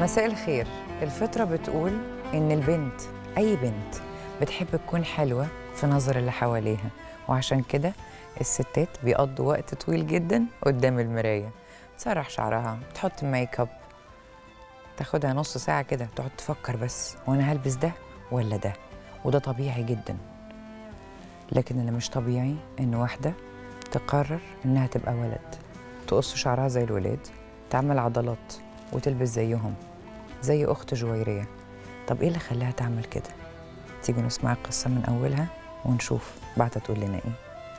مساء الخير الفطرة بتقول إن البنت أي بنت بتحب تكون حلوة في نظر اللي حواليها وعشان كده الستات بيقضوا وقت طويل جدا قدام المراية تسرح شعرها تحط ميك اب تاخدها نص ساعة كده تقعد تفكر بس وأنا هلبس ده ولا ده وده طبيعي جدا لكن اللي مش طبيعي إن واحدة تقرر إنها تبقى ولد تقص شعرها زي الولاد تعمل عضلات وتلبس زيهم زي أخت جويرية طب إيه اللي خلاها تعمل كده؟ تيجي نسمع القصة من أولها ونشوف بعد تقول لنا إيه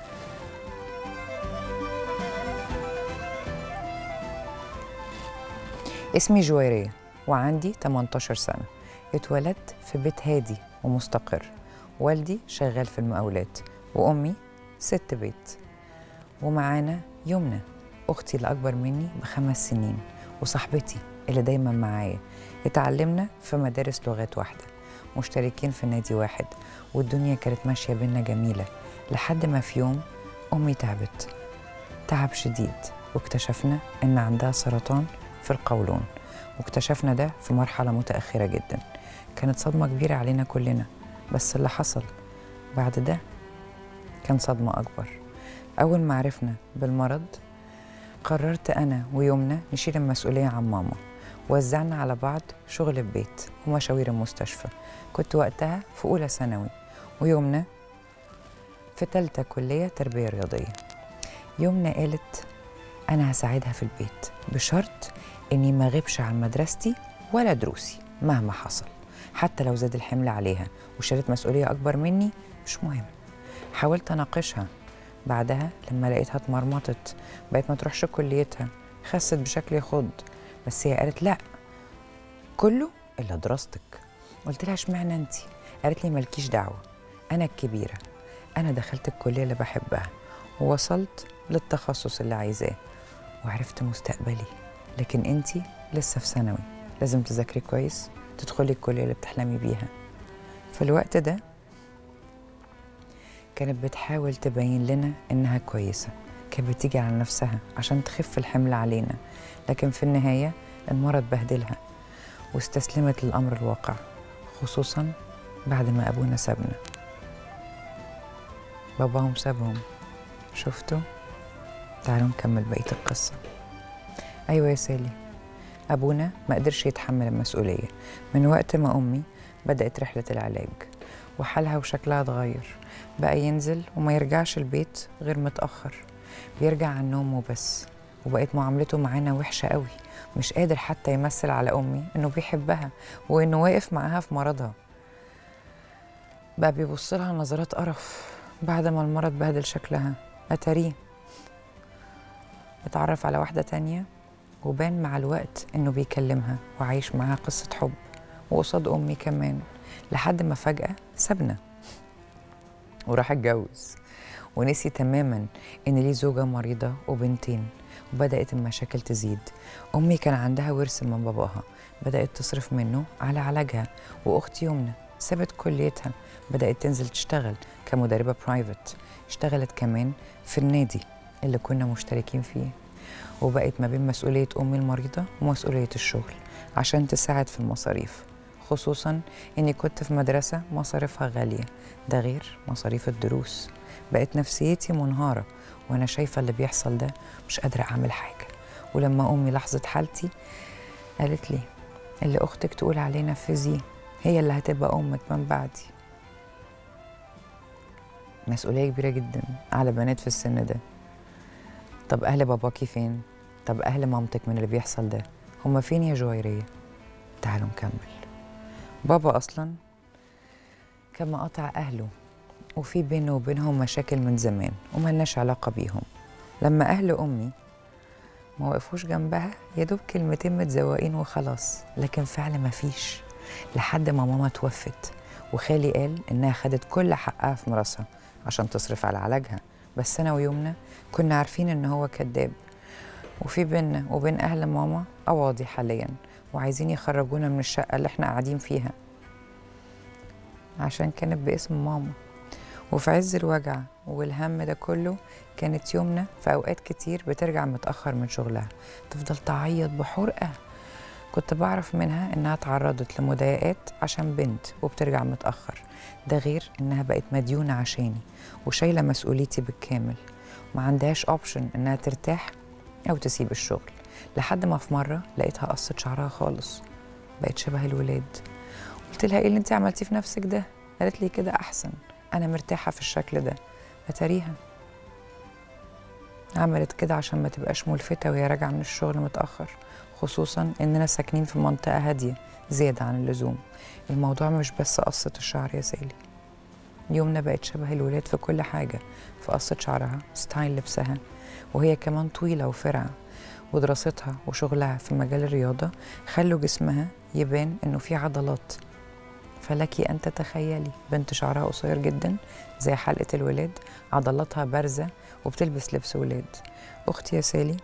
اسمي جويرية وعندي 18 سنة اتولدت في بيت هادي ومستقر والدي شغال في المقاولات وأمي ست بيت ومعانا يمنى أختي الأكبر مني بخمس سنين وصاحبتي اللي دايما معايا اتعلمنا في مدارس لغات واحدة مشتركين في نادي واحد والدنيا كانت ماشية بينا جميلة لحد ما في يوم أمي تعبت تعب شديد واكتشفنا إن عندها سرطان في القولون واكتشفنا ده في مرحلة متأخرة جدا كانت صدمة كبيرة علينا كلنا بس اللي حصل بعد ده كان صدمة أكبر أول ما عرفنا بالمرض قررت أنا ويمنى نشيل المسؤولية عن ماما وزعنا على بعض شغل البيت ومشاوير المستشفى كنت وقتها في أولى ثانوي ويمنى في تالتة كلية تربية رياضية يمنى قالت أنا هساعدها في البيت بشرط إني ما غيبش عن مدرستي ولا دروسي مهما حصل حتى لو زاد الحمل عليها وشالت مسؤولية أكبر مني مش مهم حاولت أناقشها بعدها لما لقيتها اتمرمطت بقت ما تروحش كليتها خست بشكل يخض بس هي قالت لا كله الا دراستك قلت لها اشمعنى انت قالت لي مالكيش دعوه انا الكبيره انا دخلت الكليه اللي بحبها ووصلت للتخصص اللي عايزاه وعرفت مستقبلي لكن انت لسه في ثانوي لازم تذاكري كويس تدخلي الكليه اللي بتحلمي بيها في الوقت ده كانت بتحاول تبين لنا إنها كويسة كانت بتيجي على نفسها عشان تخف الحمل علينا لكن في النهاية المرض بهدلها واستسلمت للأمر الواقع خصوصا بعد ما أبونا سابنا باباهم سابهم شفتوا؟ تعالوا نكمل بقية القصة أيوة يا سالي أبونا ما قدرش يتحمل المسؤولية من وقت ما أمي بدأت رحلة العلاج وحالها وشكلها اتغير بقى ينزل وما يرجعش البيت غير متأخر بيرجع عن نومه بس وبقت معاملته معانا وحشة قوي مش قادر حتى يمثل على أمي إنه بيحبها وإنه واقف معاها في مرضها بقى بيبص لها نظرات قرف بعد ما المرض بهدل شكلها أتاريه اتعرف على واحدة تانية وبان مع الوقت إنه بيكلمها وعايش معاها قصة حب وقصاد أمي كمان لحد ما فجأة سابنا وراح اتجوز ونسي تماما ان ليه زوجة مريضة وبنتين وبدأت المشاكل تزيد أمي كان عندها ورث من باباها بدأت تصرف منه على علاجها وأختي يمنى سابت كليتها بدأت تنزل تشتغل كمدربة برايفت اشتغلت كمان في النادي اللي كنا مشتركين فيه وبقت ما بين مسؤولية أمي المريضة ومسؤولية الشغل عشان تساعد في المصاريف خصوصا اني كنت في مدرسه مصاريفها غاليه ده غير مصاريف الدروس بقت نفسيتي منهاره وانا شايفه اللي بيحصل ده مش قادره اعمل حاجه ولما امي لاحظت حالتي قالت لي اللي اختك تقول عليه نفذيه هي اللي هتبقى امك من بعدي مسؤوليه كبيره جدا على بنات في السن ده طب اهل باباكي فين طب اهل مامتك من اللي بيحصل ده هما فين يا جويريه تعالوا نكمل بابا اصلا كان مقاطع اهله وفي بينه وبينهم مشاكل من زمان وملناش علاقه بيهم لما اهل امي ما وقفوش جنبها يا دوب كلمتين متزوقين وخلاص لكن فعل ما فيش لحد ما ماما توفت وخالي قال انها خدت كل حقها في مراسها عشان تصرف على علاجها بس انا ويمنى كنا عارفين ان هو كذاب وفي بيننا وبين اهل ماما قواضي حاليا وعايزين يخرجونا من الشقة اللي احنا قاعدين فيها عشان كانت باسم ماما وفي عز الوجع والهم ده كله كانت يومنا في أوقات كتير بترجع متأخر من شغلها تفضل تعيط بحرقة كنت بعرف منها إنها تعرضت لمضايقات عشان بنت وبترجع متأخر ده غير إنها بقت مديونة عشاني وشايلة مسؤوليتي بالكامل ما عندهاش أوبشن إنها ترتاح أو تسيب الشغل لحد ما في مرة لقيتها قصت شعرها خالص بقت شبه الولاد قلت لها إيه اللي أنت عملتيه في نفسك ده؟ قالت لي كده أحسن أنا مرتاحة في الشكل ده أتاريها عملت كده عشان ما تبقاش ملفتة وهي راجعة من الشغل متأخر خصوصا إننا ساكنين في منطقة هادية زيادة عن اللزوم الموضوع مش بس قصة الشعر يا سالي يومنا بقت شبه الولاد في كل حاجة في قصة شعرها ستايل لبسها وهي كمان طويلة وفرعة ودراستها وشغلها في مجال الرياضة خلوا جسمها يبان إنه في عضلات فلك أن تتخيلي بنت شعرها قصير جدا زي حلقة الولاد عضلاتها بارزة وبتلبس لبس ولاد أختي يا سالي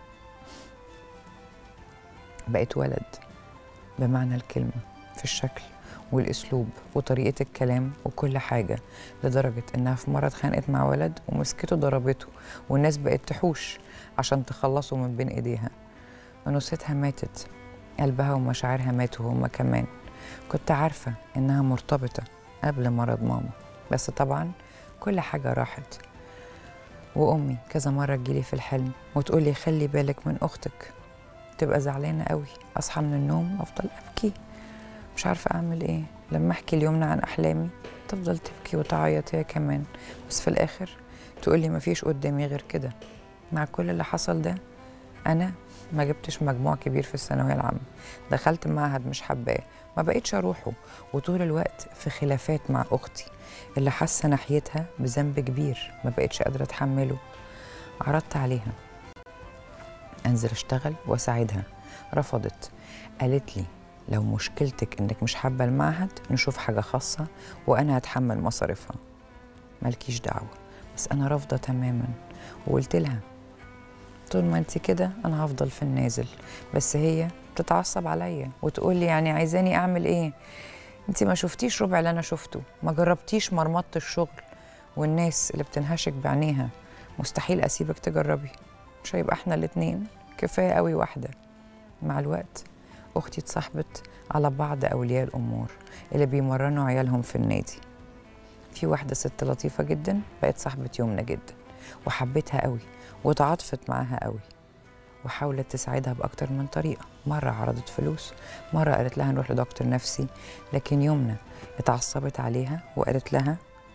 بقت ولد بمعنى الكلمة في الشكل والأسلوب وطريقة الكلام وكل حاجة لدرجة إنها في مرة اتخانقت مع ولد ومسكته ضربته والناس بقت تحوش عشان تخلصه من بين إيديها أنوثتها ماتت قلبها ومشاعرها ماتوا هما كمان كنت عارفة إنها مرتبطة قبل مرض ماما بس طبعا كل حاجة راحت وأمي كذا مرة تجيلي في الحلم وتقولي خلي بالك من أختك تبقى زعلانة قوي أصحى من النوم أفضل أبكي مش عارفة أعمل إيه لما أحكي اليومنا عن أحلامي تفضل تبكي وتعيط هي كمان بس في الآخر تقولي مفيش قدامي غير كده مع كل اللي حصل ده أنا ما جبتش مجموع كبير في الثانوية العامة دخلت معهد مش حباه ما بقيتش أروحه وطول الوقت في خلافات مع أختي اللي حاسة ناحيتها بذنب كبير ما بقيتش قادرة أتحمله عرضت عليها أنزل أشتغل وأساعدها رفضت قالت لي لو مشكلتك إنك مش حابة المعهد نشوف حاجة خاصة وأنا هتحمل مصاريفها مالكيش دعوة بس أنا رافضة تماما وقلت لها طول ما انت كده انا هفضل في النازل بس هي بتتعصب عليا وتقول لي يعني عايزاني اعمل ايه انت ما شفتيش ربع اللي انا شفته ما جربتيش مرمطه الشغل والناس اللي بتنهشك بعينيها مستحيل اسيبك تجربي مش هيبقى احنا الاتنين كفايه قوي واحده مع الوقت اختي اتصاحبت على بعض اولياء الامور اللي بيمرنوا عيالهم في النادي في واحده ست لطيفه جدا بقت صاحبه يومنا جدا وحبيتها قوي وتعاطفت معاها قوي وحاولت تساعدها بأكتر من طريقة مرة عرضت فلوس مرة قالت لها نروح لدكتور نفسي لكن يومنا اتعصبت عليها وقالت لها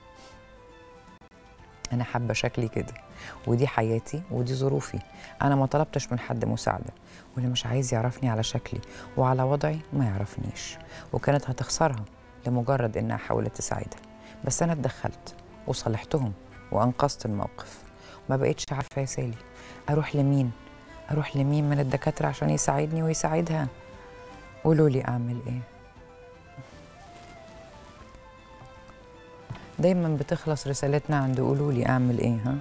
أنا حابة شكلي كده ودي حياتي ودي ظروفي أنا ما طلبتش من حد مساعدة واللي مش عايز يعرفني على شكلي وعلى وضعي ما يعرفنيش وكانت هتخسرها لمجرد إنها حاولت تساعدها بس أنا اتدخلت وصالحتهم وأنقذت الموقف ما بقتش عارفة يا سالي أروح لمين أروح لمين من الدكاترة عشان يساعدني ويساعدها قولوا لي أعمل إيه دايما بتخلص رسالتنا عند قولوا لي أعمل إيه ها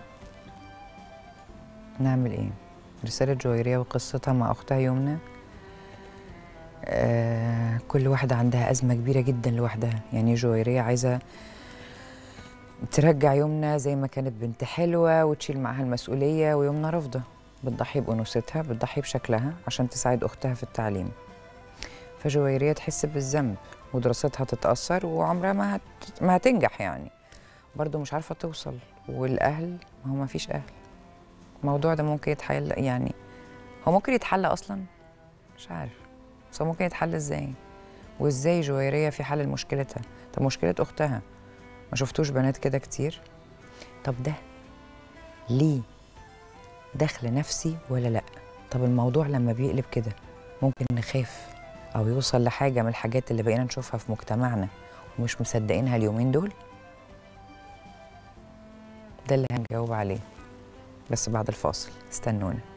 نعمل إيه رسالة جويرية وقصتها مع أختها يمنى آه كل واحدة عندها أزمة كبيرة جدا لوحدها يعني جويرية عايزة ترجع يمنى زي ما كانت بنت حلوة وتشيل معاها المسؤولية ويمنى رافضة بتضحي بأنوثتها بتضحي بشكلها عشان تساعد أختها في التعليم فجويرية تحس بالذنب ودراستها تتأثر وعمرها ما, هت... ما هتنجح يعني برضه مش عارفة توصل والأهل ما هو ما فيش أهل الموضوع ده ممكن يتحل يعني هو ممكن يتحل أصلا مش عارف بس هو ممكن يتحل إزاي وإزاي جويرية في حل مشكلتها طب مشكلة أختها ما شفتوش بنات كده كتير طب ده ليه دخل نفسي ولا لا طب الموضوع لما بيقلب كده ممكن نخاف او يوصل لحاجه من الحاجات اللي بقينا نشوفها في مجتمعنا ومش مصدقينها اليومين دول ده اللي هنجاوب عليه بس بعد الفاصل استنونا